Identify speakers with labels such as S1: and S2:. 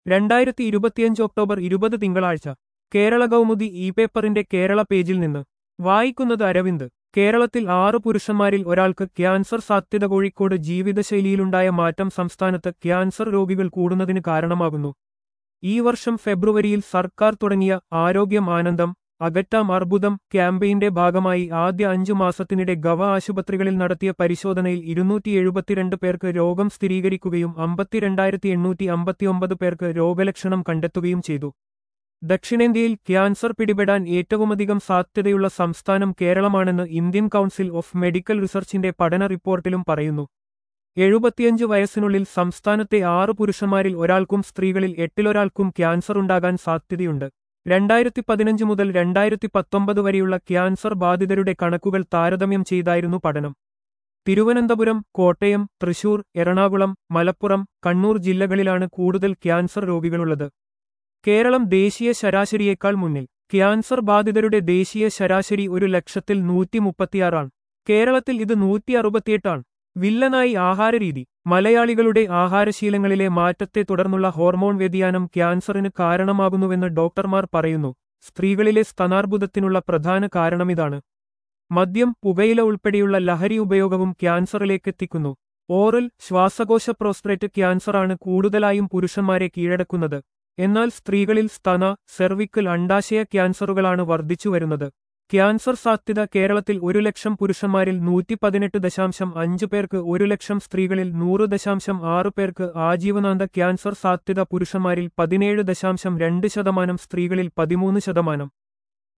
S1: രണ്ടായിരത്തി ഇരുപത്തിയഞ്ച് ഒക്ടോബർ ഇരുപത് തിങ്കളാഴ്ച കേരള കൗമുദി ഇ പേപ്പറിന്റെ കേരള പേജിൽ നിന്ന് വായിക്കുന്നത് അരവിന്ദ് കേരളത്തിൽ ആറ് പുരുഷന്മാരിൽ ഒരാൾക്ക് ക്യാൻസർ സാധ്യത കോഴിക്കോട് ജീവിതശൈലിയിലുണ്ടായ മാറ്റം സംസ്ഥാനത്ത് ക്യാൻസർ രോഗികൾ കൂടുന്നതിന് കാരണമാകുന്നു ഈ വർഷം ഫെബ്രുവരിയിൽ സർക്കാർ തുടങ്ങിയ ആരോഗ്യം ആനന്ദം അകറ്റാം അർബുദം ക്യാമ്പയിന്റെ ഭാഗമായി ആദ്യ അഞ്ചു മാസത്തിനിടെ ഗവ ആശുപത്രികളിൽ നടത്തിയ പരിശോധനയിൽ ഇരുന്നൂറ്റി എഴുപത്തിരണ്ട് പേർക്ക് രോഗം സ്ഥിരീകരിക്കുകയും അമ്പത്തിരണ്ടായിരത്തി എണ്ണൂറ്റി അമ്പത്തിയൊമ്പത് പേർക്ക് രോഗലക്ഷണം കണ്ടെത്തുകയും ചെയ്തു ദക്ഷിണേന്ത്യയിൽ ക്യാൻസർ പിടിപെടാൻ ഏറ്റവുമധികം സാധ്യതയുള്ള സംസ്ഥാനം കേരളമാണെന്ന് ഇന്ത്യൻ കൗൺസിൽ ഓഫ് മെഡിക്കൽ റിസർച്ചിന്റെ പഠന റിപ്പോർട്ടിലും പറയുന്നു എഴുപത്തിയഞ്ച് വയസ്സിനുള്ളിൽ സംസ്ഥാനത്തെ ആറ് പുരുഷന്മാരിൽ ഒരാൾക്കും സ്ത്രീകളിൽ എട്ടിലൊരാൾക്കും ക്യാൻസർ ഉണ്ടാകാൻ സാധ്യതയുണ്ട് രണ്ടായിരത്തി പതിനഞ്ച് മുതൽ രണ്ടായിരത്തി പത്തൊമ്പത് വരെയുള്ള ക്യാൻസർ ബാധിതരുടെ കണക്കുകൾ താരതമ്യം ചെയ്തായിരുന്നു പഠനം തിരുവനന്തപുരം കോട്ടയം തൃശൂർ എറണാകുളം മലപ്പുറം കണ്ണൂർ ജില്ലകളിലാണ് കൂടുതൽ ക്യാൻസർ രോഗികളുള്ളത് കേരളം ദേശീയ ശരാശരിയേക്കാൾ മുന്നിൽ ക്യാൻസർ ബാധിതരുടെ ദേശീയ ശരാശരി ഒരു ലക്ഷത്തിൽ നൂറ്റി മുപ്പത്തിയാറാണ് കേരളത്തിൽ ഇത് നൂറ്റി അറുപത്തിയെട്ടാണ് വില്ലനായി ആഹാരരീതി മലയാളികളുടെ ആഹാരശീലങ്ങളിലെ മാറ്റത്തെ തുടർന്നുള്ള ഹോർമോൺ വ്യതിയാനം ക്യാൻസറിന് കാരണമാകുന്നുവെന്ന് ഡോക്ടർമാർ പറയുന്നു സ്ത്രീകളിലെ സ്തനാർബുദത്തിനുള്ള പ്രധാന കാരണമിതാണ് മദ്യം പുകയില ഉൾപ്പെടെയുള്ള ലഹരി ഉപയോഗവും ക്യാൻസറിലേക്കെത്തിക്കുന്നു ഓറൽ ശ്വാസകോശ പ്രോസ്ട്രേറ്റ് ക്യാൻസറാണ് കൂടുതലായും പുരുഷന്മാരെ കീഴടക്കുന്നത് എന്നാൽ സ്ത്രീകളിൽ സ്തന സെർവിക്കൽ അണ്ടാശയ ക്യാൻസറുകളാണ് വർദ്ധിച്ചുവരുന്നത് ക്യാൻസർ സാധ്യത കേരളത്തിൽ ഒരു ലക്ഷം പുരുഷന്മാരിൽ നൂറ്റി പതിനെട്ട് ദശാംശം അഞ്ച് പേർക്ക് ഒരു ലക്ഷം സ്ത്രീകളിൽ നൂറ് ദശാംശം ആറ് പേർക്ക് ആജീവനാന്ത ക്യാൻസർ സാധ്യത പുരുഷന്മാരിൽ പതിനേഴ് ദശാംശം രണ്ട് ശതമാനം സ്ത്രീകളിൽ പതിമൂന്ന് ശതമാനം